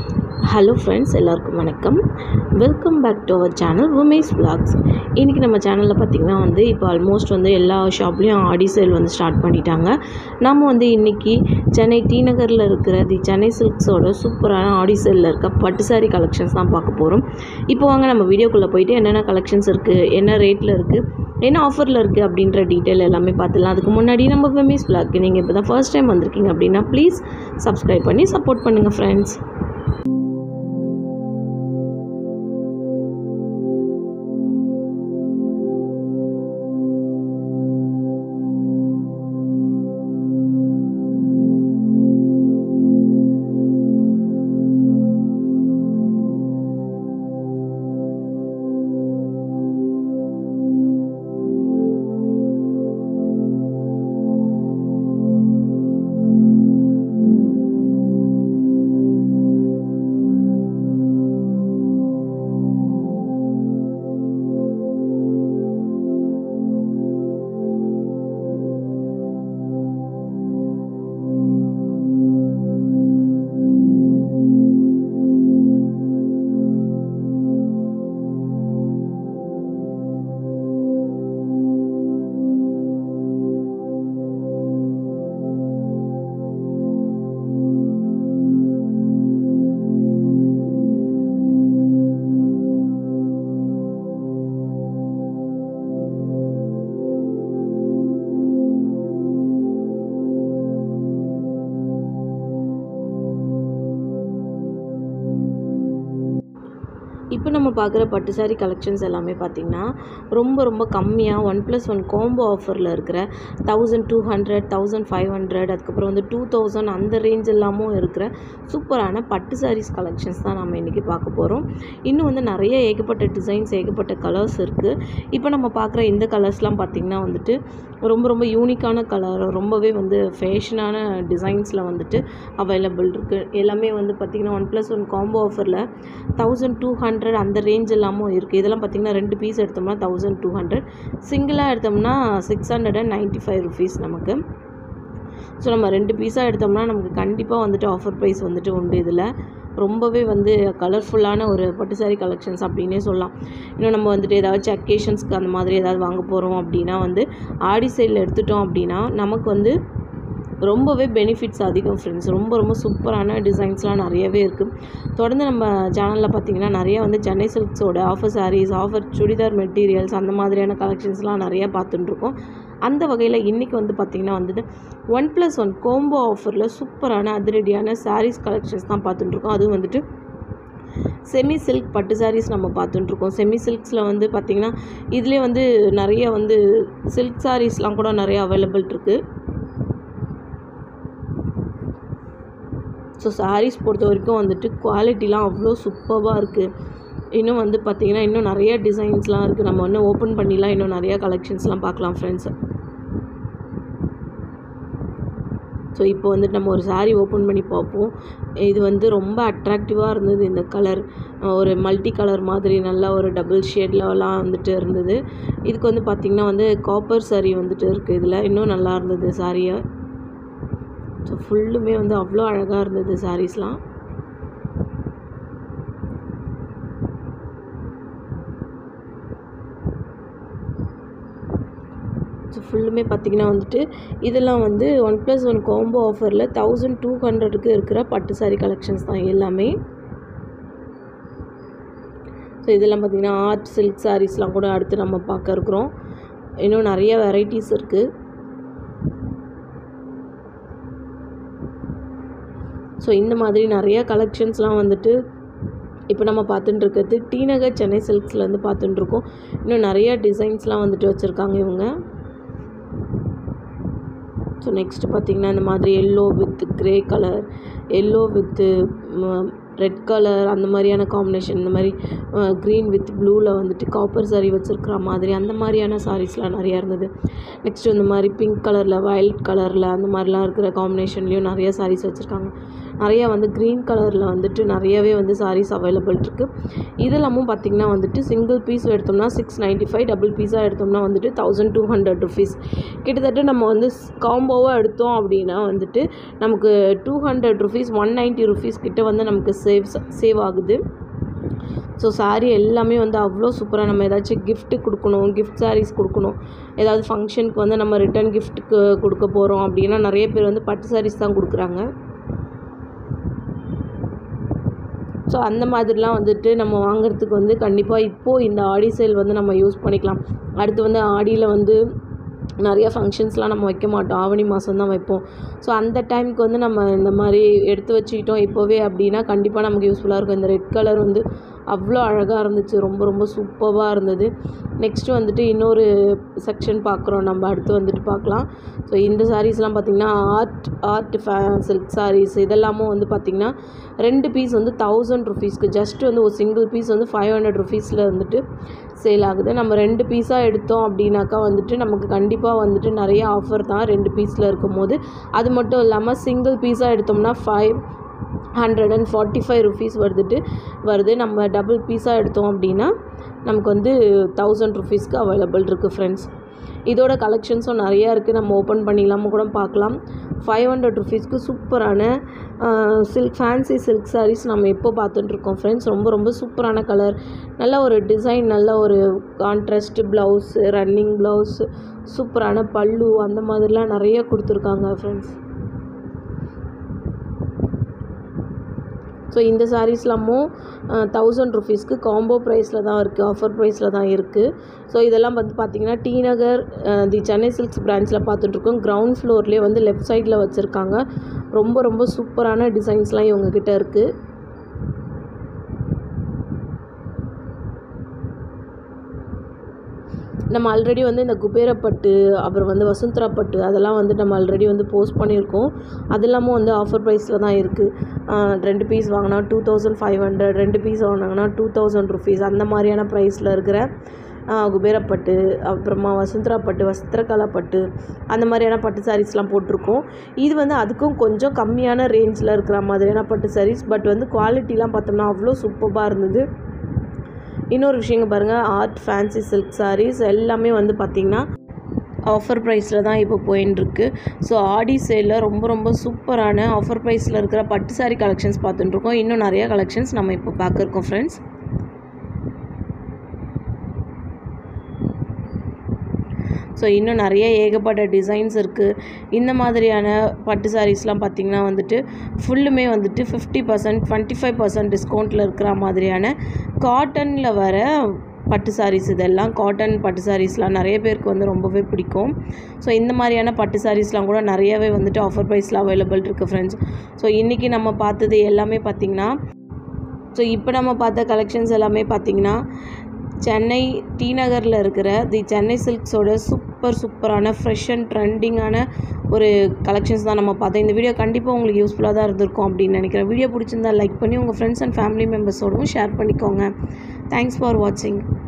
hello friends எல்லாருக்கும் வணக்கம் welcome back to our channel Umesh vlogs இன்றைக்கி நம்ம சேனலில் பார்த்திங்கன்னா வந்து இப்போ ஆல்மோஸ்ட் வந்து எல்லா ஷாப்லேயும் ஆடி சேல் வந்து ஸ்டார்ட் பண்ணிட்டாங்க நம்ம வந்து இன்றைக்கி சென்னை டி நகரில் இருக்கிற தி சென்னை சில்க்ஸோட சூப்பரான ஆடி சேலில் இருக்க பட்டு சாரி கலெக்ஷன்ஸ் தான் பார்க்க போகிறோம் இப்போ வாங்க நம்ம வீடியோக்குள்ளே போயிட்டு என்னென்ன கலெக்ஷன்ஸ் இருக்குது என்ன ரேட்டில் இருக்குது என்ன ஆஃபரில் இருக்குது அப்படின்ற டீட்டெயில் எல்லாமே பார்த்துலாம் அதுக்கு முன்னாடி நம்ம வெமிஸ் vlog நீங்கள் இப்போ தான் ஃபர்ஸ்ட் டைம் வந்திருக்கீங்க அப்படின்னா ப்ளீஸ் சப்ஸ்கிரைப் பண்ணி சப்போர்ட் பண்ணுங்கள் ஃப்ரெண்ட்ஸ் இப்போ நம்ம பார்க்குற பட்டு சாரி கலெக்ஷன்ஸ் எல்லாமே பார்த்திங்கன்னா ரொம்ப ரொம்ப கம்மியாக ஒன் ப்ளஸ் ஒன் காம்போ ஆஃபரில் இருக்கிற thousand two hundred thousand five hundred அதுக்கப்புறம் வந்து டூ தௌசண்ட் அந்த ரேஞ்ச் எல்லாமும் இருக்கிற சூப்பரான பட்டு சாரீஸ் கலெக்ஷன்ஸ் தான் நம்ம இன்றைக்கி பார்க்க போகிறோம் இன்னும் வந்து நிறைய ஏகப்பட்ட டிசைன்ஸ் ஏகப்பட்ட கலர்ஸ் இருக்குது இப்போ நம்ம பார்க்குற இந்த கலர்ஸ்லாம் பார்த்திங்கன்னா வந்துட்டு ரொம்ப ரொம்ப யூனிக்கான கலர் ரொம்பவே வந்து ஃபேஷனான டிசைன்ஸில் வந்துட்டு அவைலபிள் இருக்குது எல்லாமே வந்து பார்த்திங்கன்னா ஒன் ப்ளஸ் ஒன் காம்போ ஆஃபரில் தௌசண்ட் டூ ஹண்ட்ரட் அந்த ரேஞ்ச் எல்லாமும் இருக்குது இதெல்லாம் பார்த்திங்கன்னா ரெண்டு பீஸ் எடுத்தோம்னா தௌசண்ட் டூ ஹண்ட்ரட் சிங்கிளாக எடுத்தோம்னா six hundred and ninety five rupees நமக்கு ஸோ நம்ம ரெண்டு பீஸாக எடுத்தோம்னா நமக்கு கண்டிப்பாக வந்துட்டு ஆஃபர் ப்ரைஸ் வந்துட்டு உண்டு இதில் ரொம்பவே வந்து கலர்ஃபுல்லான ஒரு பட்டு சாரி கலெக்ஷன்ஸ் அப்படின்னே சொல்லலாம் இன்னும் நம்ம வந்துட்டு ஏதாச்சும் அக்கேஷன்ஸ்க்கு அந்த மாதிரி ஏதாவது வாங்க போகிறோம் அப்படின்னா வந்து ஆடி சைடில் எடுத்துட்டோம் அப்படின்னா நமக்கு வந்து ரொம்பவே பெனிஃபிட்ஸ் அதிகம் ஃப்ரெண்ட்ஸ் ரொம்ப ரொம்ப சூப்பரான டிசைன்ஸ்லாம் நிறையவே இருக்குது தொடர்ந்து நம்ம சேனலில் பார்த்தீங்கன்னா நிறைய வந்து சென்னை சில்க்ஸோட offer sarees offer churidar materials அந்த மாதிரியான கலெக்ஷன்ஸ்லாம் நிறையா பார்த்துட்டுருக்கோம் அந்த வகையில் இன்றைக்கி வந்து பார்த்திங்கன்னா வந்துட்டு ஒன் ப்ளஸ் ஒன் கோம்போ ஆஃபரில் சூப்பரான அதிரடியான சாரீஸ் கலெக்ஷன்ஸ் தான் பார்த்துட்டுருக்கோம் அதுவும் வந்துட்டு செமி சில்க் பட்டு சாரீஸ் நம்ம பார்த்துட்டுருக்கோம் செமி சில்க்ஸில் வந்து பார்த்திங்கன்னா இதுலேயே வந்து நிறைய வந்து சில்க் சாரீஸ்லாம் கூட நிறைய அவைலபிள் இருக்குது ஸோ சாரீஸ் பொறுத்த வரைக்கும் வந்துட்டு குவாலிட்டிலாம் அவ்வளோ சூப்பராக இருக்குது இன்னும் வந்து பார்த்திங்கன்னா இன்னும் நிறைய டிசைன்ஸ்லாம் இருக்குது நம்ம இன்னும் ஓப்பன் பண்ணிலாம் இன்னும் நிறையா கலெக்ஷன்ஸ்லாம் பார்க்கலாம் ஃப்ரெண்ட்ஸ் ஸோ இப்போ வந்துட்டு நம்ம ஒரு சாரீ ஓப்பன் பண்ணி பார்ப்போம் இது வந்து ரொம்ப அட்ராக்டிவாக இருந்தது இந்த கலர் ஒரு மல்டி கலர் மாதிரி நல்லா ஒரு டபுள் ஷேட்லலாம் வந்துட்டு இருந்தது இதுக்கு வந்து பார்த்திங்கன்னா வந்து காப்பர் சாரீ வந்துட்டு இருக்குது இதில் இன்னும் நல்லா இருந்தது சாரியை ஸோ ஃபுல்லுமே வந்து அவ்வளோ அழகாக இருந்தது சாரீஸ்லாம் ஸோ ஃபுல்லுமே பார்த்திங்கன்னா வந்துட்டு இதெல்லாம் வந்து ஒன் ப்ளஸ் ஒன் காம்போ ஆஃபரில் தௌசண்ட் டூ ஹண்ட்ரடுக்கு இருக்கிற பட்டு சாரீ கலெக்ஷன்ஸ் தான் எல்லாமே ஸோ இதெல்லாம் பார்த்திங்கன்னா ஆர்ட் சில்க் சாரீஸ்லாம் கூட அடுத்து நம்ம பார்க்க இருக்கிறோம் இன்னும் நிறைய வெரைட்டிஸ் இருக்குது ஸோ இந்த மாதிரி நிறைய கலெக்ஷன்ஸ்லாம் வந்துட்டு இப்போ நம்ம பார்த்துட்டு இருக்கிறது டி நகர் சென்னை சில்க்ஸ்லேருந்து பார்த்துட்டுருக்கோம் இன்னும் நிறைய டிசைன்ஸ்லாம் வந்துட்டு வச்சுருக்காங்க இவங்க ஸோ நெக்ஸ்ட் பார்த்திங்கன்னா இந்த மாதிரி yellow with grey colour yellow with red colour அந்த மாதிரியான காம்பினேஷன் இந்த மாதிரி க்ரீன் வித் ப்ளூவில் வந்துட்டு காப்பர் சாரீ வச்சுருக்கிற மாதிரி அந்த மாதிரியான சாரீஸ்லாம் நிறையா இருந்தது நெக்ஸ்ட்டு இந்த மாதிரி பிங்க் கலரில் வயலட் கலரில் அந்த மாதிரிலாம் இருக்கிற காம்பினேஷன்லேயும் நிறைய சாரீஸ் வச்சுருக்காங்க நிறையா வந்து க்ரீன் கலரில் வந்துட்டு நிறையவே வந்து சாரீஸ் அவைலபிள் இருக்குது இதெல்லாமும் பார்த்திங்கன்னா வந்துட்டு சிங்கிள் பீஸ் எடுத்தோம்னா சிக்ஸ் நைன்ட்டி ஃபைவ் டபுள் பீஸாக எடுத்தோம்னா வந்துட்டு தௌசண்ட் டூ ஹண்ட்ரட் ருபீஸ் கிட்டத்தட்ட நம்ம வந்து காம்போவாக எடுத்தோம் அப்படின்னா வந்துட்டு நமக்கு two hundred rupees one ninety rupees கிட்ட வந்து நமக்கு சேவ் சேவ் ஆகுது ஸோ சாரீ எல்லாமே வந்து அவ்வளோ சூப்பராக நம்ம ஏதாச்சும் gift கொடுக்கணும் கிஃப்ட் சாரீஸ் கொடுக்கணும் ஏதாவது ஃபங்க்ஷனுக்கு வந்து நம்ம ரிட்டன் கிஃப்ட்டுக்கு கொடுக்க போகிறோம் அப்படின்னா நிறைய பேர் வந்து பட்டு சாரீஸ் தான் கொடுக்குறாங்க ஸோ அந்த மாதிரிலாம் வந்துட்டு நம்ம வாங்குறதுக்கு வந்து கண்டிப்பாக இப்போது இந்த ஆடி சேல் வந்து நம்ம யூஸ் பண்ணிக்கலாம் அடுத்து வந்து ஆடியில் வந்து நிறைய ஃபங்க்ஷன்ஸ்லாம் நம்ம வைக்க மாட்டோம் ஆவணி மாதம் தான் வைப்போம் ஸோ அந்த டைமுக்கு வந்து நம்ம இந்த மாதிரி எடுத்து வச்சுக்கிட்டோம் இப்போவே அப்படின்னா கண்டிப்பாக நமக்கு யூஸ்ஃபுல்லாக இருக்கும் இந்த ரெட் கலர் வந்து அவ்வளோ அழகாக இருந்துச்சு ரொம்ப ரொம்ப சூப்பராக இருந்தது நெக்ஸ்ட்டு வந்துட்டு இன்னொரு செக்ஷன் பார்க்குறோம் நம்ம அடுத்து வந்துட்டு பார்க்கலாம் ஸோ இந்த சாரீஸ்லாம் பார்த்திங்கன்னா ஆர்ட் ஆர்ட் ஃபே சில்க் சாரீஸ் இதெல்லாமும் வந்து பார்த்திங்கன்னா ரெண்டு பீஸ் வந்து தௌசண்ட் ருபீஸ்க்கு ஜஸ்ட் வந்து ஒரு சிங்கிள் பீஸ் வந்து ஃபைவ் ஹண்ட்ரட் ருபீஸில் வந்துட்டு சேல் ஆகுது நம்ம ரெண்டு பீஸாக எடுத்தோம் அப்படின்னாக்கா வந்துட்டு நமக்கு கண்டிப்பாக வந்துட்டு நிறைய ஆஃபர் தான் ரெண்டு பீஸில் இருக்கும் போது அது மட்டும் இல்லாமல் சிங்கிள் பீஸாக எடுத்தோம்னா five hundred and forty five rupees வருதுட்டு வருது நம்ம டபுள் பீஸாக எடுத்தோம் அப்படின்னா நமக்கு வந்து தௌசண்ட் ருபீஸ்க்கு அவைலபிள் இருக்குது ஃப்ரெண்ட்ஸ் இதோட கலெக்ஷன்ஸும் நிறையா இருக்குது நம்ம ஓப்பன் பண்ணிடலாம கூட பார்க்கலாம் ஃபைவ் ஹண்ட்ரட் ருபீஸ்க்கு சூப்பரான சில்க் ஃபேன்சி சில்க் சாரீஸ் நம்ம எப்போ பார்த்துட்ருக்கோம் ஃப்ரெண்ட்ஸ் ரொம்ப ரொம்ப சூப்பரான கலர் நல்ல ஒரு டிசைன் நல்ல ஒரு கான்ட்ராஸ்ட் ப்ளவுஸ் ரன்னிங் ப்ளவுஸ் சூப்பரான பல்லு அந்த மாதிரிலாம் நிறைய கொடுத்துருக்காங்க ஃப்ரெண்ட்ஸ் ஸோ இந்த சாரீஸ்லாமும் தௌசண்ட் ருபீஸ்க்கு காம்போ ப்ரைஸில் தான் இருக்குது ஆஃபர் ப்ரைஸில் தான் இருக்குது ஸோ இதெல்லாம் வந்து பார்த்திங்கன்னா T Nagar uh, the Chennai silks பிரான்ச்சில் பார்த்துட்ருக்கோம் கிரவுண்ட் ஃப்ளோர்லேயே வந்து லெஃப்ட் சைடில் வச்சுருக்காங்க ரொம்ப ரொம்ப சூப்பரான டிசைன்ஸ்லாம் இவங்கக்கிட்ட இருக்குது நம்ம ஆல்ரெடி வந்து இந்த குபேரப்பட்டு அப்புறம் வந்து வசுந்தரா பட்டு அதெல்லாம் வந்து நம்ம ஆல்ரெடி வந்து போஸ்ட் பண்ணியிருக்கோம் அது இல்லாமல் வந்து ஆஃபர் ப்ரைஸில் தான் இருக்குது ரெண்டு பீஸ் வாங்கினா டூ தௌசண்ட் ஃபைவ் ஹண்ட்ரட் ரெண்டு பீஸ் வாங்கினாங்கன்னா டூ தௌசண்ட் ருபீஸ் அந்த மாதிரியான ப்ரைஸில் இருக்கிற ஆஹ், குபேரப்பட்டு அப்புறமா வசுந்தரா பட்டு வஸ்திரகலா பட்டு அந்த மாதிரியான பட்டு சாரீஸ்லாம் போட்டிருக்கோம் இது வந்து அதுக்கும் கொஞ்சம் கம்மியான ரேஞ்சில் இருக்கிற மாதிரியான பட்டு சாரீஸ் பட் வந்து குவாலிட்டிலாம் பார்த்தோம்னா அவ்வளோ சூப்பராக இருந்தது இன்னொரு விஷயங்க பாருங்கள் ஆர்ட் ஃபேன்சி சில்க் sarees எல்லாமே வந்து பார்த்திங்கன்னா ஆஃபர் ப்ரைஸில் தான் இப்போ போயின்னு இருக்கு ஸோ ஆடி சேலில் ரொம்ப ரொம்ப சூப்பரான ஆஃபர் ப்ரைஸில் இருக்கிற பட்டு saree கலெக்ஷன்ஸ் பார்த்துட்டு இருக்கோம் இன்னும் நிறைய கலெக்ஷன்ஸ் நம்ம இப்போ பார்க்க இருக்கோம் ஃப்ரெண்ட்ஸ் ஸோ இன்னும் நிறைய ஏகப்பட்ட டிசைன்ஸ் இருக்குது இந்த மாதிரியான பட்டு சாரீஸ்லாம் பார்த்திங்கன்னா வந்துட்டு ஃபுல்லுமே வந்துட்டு fifty percent twenty five percent டிஸ்கவுண்ட்டில் இருக்கிற மாதிரியான காட்டனில் வர பட்டு சாரீஸ் இதெல்லாம் காட்டன் பட்டு சாரீஸ்லாம் நிறைய பேருக்கு வந்து ரொம்பவே பிடிக்கும் ஸோ இந்த மாதிரியான பட்டு சாரீஸ்லாம் கூட நிறையவே வந்துட்டு ஆஃபர் ப்ரைஸில் அவைலபிள் இருக்குது ஃப்ரெண்ட்ஸ் ஸோ இன்றைக்கி நம்ம பார்த்தது எல்லாமே பார்த்திங்கன்னா ஸோ இப்போ நம்ம பார்த்த கலெக்ஷன்ஸ் எல்லாமே பார்த்திங்கன்னா சென்னை டி நகரில் இருக்கிற தி சென்னை சில்க்ஸோட சூப்பர் சூப்பரான ஃப்ரெஷ் அண்ட் ட்ரெண்டிங்கான ஒரு கலெக்ஷன்ஸ் தான் நம்ம பார்த்தோம் இந்த வீடியோ கண்டிப்பாக உங்களுக்கு யூஸ்ஃபுல்லாக தான் இருந்திருக்கும் அப்படின்னு நினைக்கிறேன் வீடியோ பிடிச்சிருந்தா லைக் பண்ணி உங்கள் ஃப்ரெண்ட்ஸ் அண்ட் ஃபேமிலி மெம்பர்ஸோடவும் ஷேர் பண்ணிக்கோங்க தேங்க்ஸ் ஃபார் வாட்சிங்